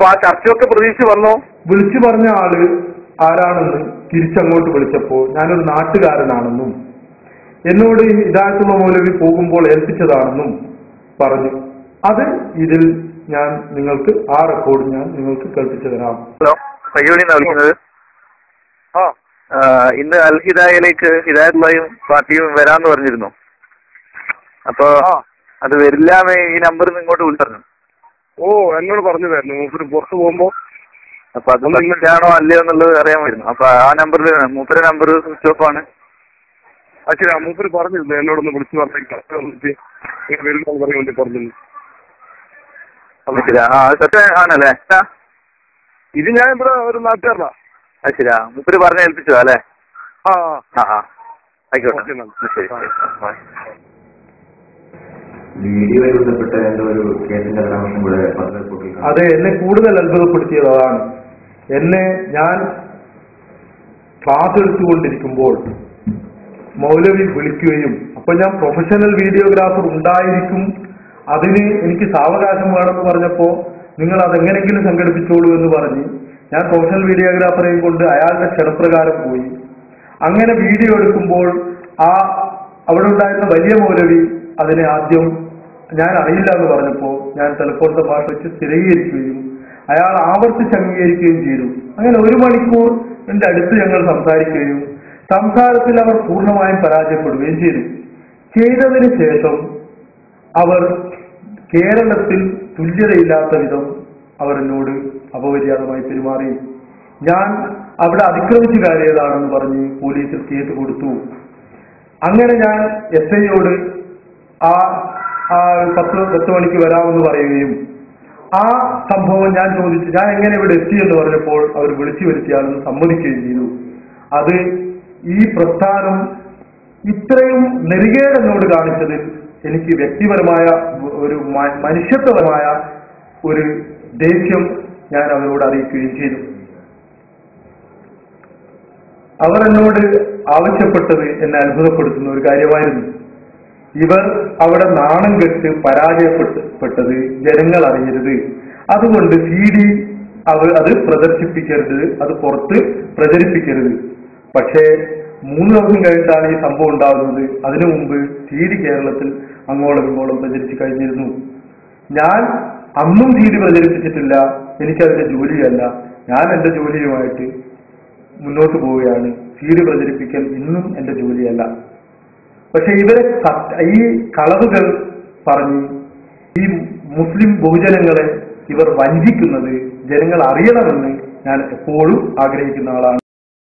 ആ ചർച്ചയൊക്കെ പ്രതീക്ഷിച്ച് വന്നോ വിളിച്ചു പറഞ്ഞ ആള് ആരാണെന്ന് തിരിച്ചങ്ങോട്ട് വിളിച്ചപ്പോൾ ഞാനൊരു നാട്ടുകാരനാണെന്നും എന്നോട് ഈ ഹിദായത്തുള്ള മൗലവി പോകുമ്പോൾ ഏൽപ്പിച്ചതാണെന്നും പറഞ്ഞു അത് ഇതിൽ ഞാൻ നിങ്ങൾക്ക് ആ റെക്കോർഡ് ഞാൻ നിങ്ങൾക്ക് കേൾപ്പിച്ചു തരാം ഹലോ പയ്യോടിന്നാ വിളിക്കുന്നത് ആ ആ, ഇന്ന് അൽ ഹിദായയിലേക്ക് ഹിദായത്തുള്ളയും പാർട്ടിയും വരാന്ന് പറഞ്ഞിരുന്നു അപ്പൊ ആ അത് വരില്ല എന്ന് ഈ നമ്പറിൽ നിന്ന് ഇങ്ങോട്ട് വിളിച്ചു ഓ എന്നോട് പറഞ്ഞതായിരുന്നു മൂപ്പര് പുറത്ത് പോകുമ്പോ അപ്പൊ അത് സത്യമാണോ അല്ലയോ എന്നുള്ളത് അറിയാമായിരുന്നു അപ്പൊ ആ നമ്പറിൽ മൂപ്പര നമ്പർ സ്വിച്ച് ഓഫ് ആണ് അച്ഛൻ ആ മൂപ്പര് പറഞ്ഞിരുന്നു എന്നോടൊന്ന് വിളിച്ചു പറഞ്ഞേക്കാം വന്നിട്ട് ഇങ്ങനെ വരുന്ന പറയാൻ വേണ്ടി പറഞ്ഞിരുന്നു അത് ശരി ആ അത് സത്യം ആണല്ലേ ആ ഇത് ഞാൻ ഇവിടെ ഒരു നാട്ടുകാരനാ അത് ശരി ആ മൂപ്പര് പറഞ്ഞ ഏൽപ്പിച്ചതാ അല്ലേ ആ ആ ആ ആയിക്കോട്ടെ ഓക്കേ, എന്നാ. ശരി ശരി ആ. വീഡിയോയിൽ ബന്ധപ്പെട്ട എന്തോ ഒരു കേസിന്റെ പരാമർശം കൂടെ പത്ര റിപ്പോർട്ടിൽ കാണാം. അത് എന്നെ കൂടുതൽ അത്ഭുതപ്പെടുത്തിയത് അതാണ് എന്നെ ഞാൻ ക്ലാസ് എടുത്തുകൊണ്ടിരിക്കുമ്പോൾ മൗലവി വിളിക്കുകയും അപ്പൊ ഞാൻ പ്രൊഫഷണൽ വീഡിയോഗ്രാഫർ ഉണ്ടായിരിക്കും അതിന് എനിക്ക് സാവകാശം വേണമെന്ന് പറഞ്ഞപ്പോ നിങ്ങൾ അതെങ്ങനെങ്കിലും സംഘടിപ്പിച്ചോളൂ എന്ന് പറഞ്ഞ് ഞാൻ പ്രൊഫഷണൽ വീഡിയോഗ്രാഫറെയും കൊണ്ട് അയാളുടെ ക്ഷണപ്രകാരം പോയി അങ്ങനെ വീഡിയോ എടുക്കുമ്പോൾ ആ അവിടെ ഉണ്ടായിരുന്ന വലിയ മൗലവി അതിനെ ആദ്യം ഞാൻ അറിയില്ല എന്ന് പറഞ്ഞപ്പോ ഞാൻ ടെലിഫോൺ സംഭാഷ വെച്ച് സ്ഥിരീകരിക്കുകയും അയാൾ ആവർത്തിച്ച് അംഗീകരിക്കുകയും ചെയ്തു അങ്ങനെ ഒരു മണിക്കൂർ എന്റെ അടുത്ത് ഞങ്ങൾ സംസാരിക്കുകയും സംസാരത്തിൽ അവർ പൂർണ്ണമായും പരാജയപ്പെടുകയും ചെയ്തു ചെയ്തതിന് ശേഷം അവർ കേരളത്തിൽ തുല്യതയില്ലാത്ത വിധം അവർ എന്നോട് അപമര്യാദമായി പെരുമാറി ഞാൻ അവിടെ അതിക്രമിച്ചു കയറിയതാണെന്ന് പറഞ്ഞ് പോലീസിൽ കേസ് കൊടുത്തു അങ്ങനെ ഞാൻ എസ് ഐയോട് ആ ആ പത്ത് പത്ത് മണിക്ക് വരാമെന്ന് പറയുകയും ആ സംഭവം ഞാൻ ചോദിച്ചു ഞാൻ എങ്ങനെ ഇവിടെ എത്തി എന്ന് പറഞ്ഞപ്പോൾ അവർ വിളിച്ചു വരുത്തിയാണെന്ന് സമ്മതിക്കുകയും ചെയ്തു അത് ഈ പ്രസ്ഥാനം ഇത്രയും നെറുകേട് എന്നോട് കാണിച്ചതിൽ എനിക്ക് വ്യക്തിപരമായ ഒരു മ- മനുഷ്യത്വപരമായ ഒരു ദേഷ്യം ഞാൻ അവരോട് അറിയിക്കുകയും ചെയ്തു അവർ എന്നോട് ആവശ്യപ്പെട്ടത് എന്നെ അത്ഭുതപ്പെടുത്തുന്ന ഒരു കാര്യമായിരുന്നു ഇവർ അവിടെ നാണം കെട്ട് പരാജയപ്പെട്ടത് ജനങ്ങൾ അറിയരുത് അതുകൊണ്ട് സി ഡി അവർ അത് പ്രദർശിപ്പിക്കരുത് അത് പുറത്ത് പ്രചരിപ്പിക്കരുത് പക്ഷേ മൂന്ന് ദിവസം കഴിഞ്ഞിട്ടാണ് ഈ സംഭവം ഉണ്ടാകുന്നത് അതിനു മുമ്പ് സി ഡി കേരളത്തിൽ അങ്ങോളം ഇങ്ങോളം പ്രചരിച്ചു കഴിഞ്ഞിരുന്നു ഞാൻ അന്നും സി ഡി പ്രചരിപ്പിച്ചിട്ടില്ല എനിക്കതിന്റെ ജോലിയല്ല ഞാൻ എന്റെ ജോലിയുമായിട്ട് മുന്നോട്ട് പോവുകയാണ് സി ഡി പ്രചരിപ്പിക്കൽ ഇന്നും എന്റെ ജോലിയല്ല പക്ഷെ ഇവരെ സത്യ- ഈ കളവുകൾ പറഞ്ഞ് ഈ മുസ്ലിം ബഹുജനങ്ങളെ ഇവർ വഞ്ചിക്കുന്നത് ജനങ്ങൾ അറിയണമെന്ന് ഞാൻ എപ്പോഴും ആഗ്രഹിക്കുന്ന ആളാണ്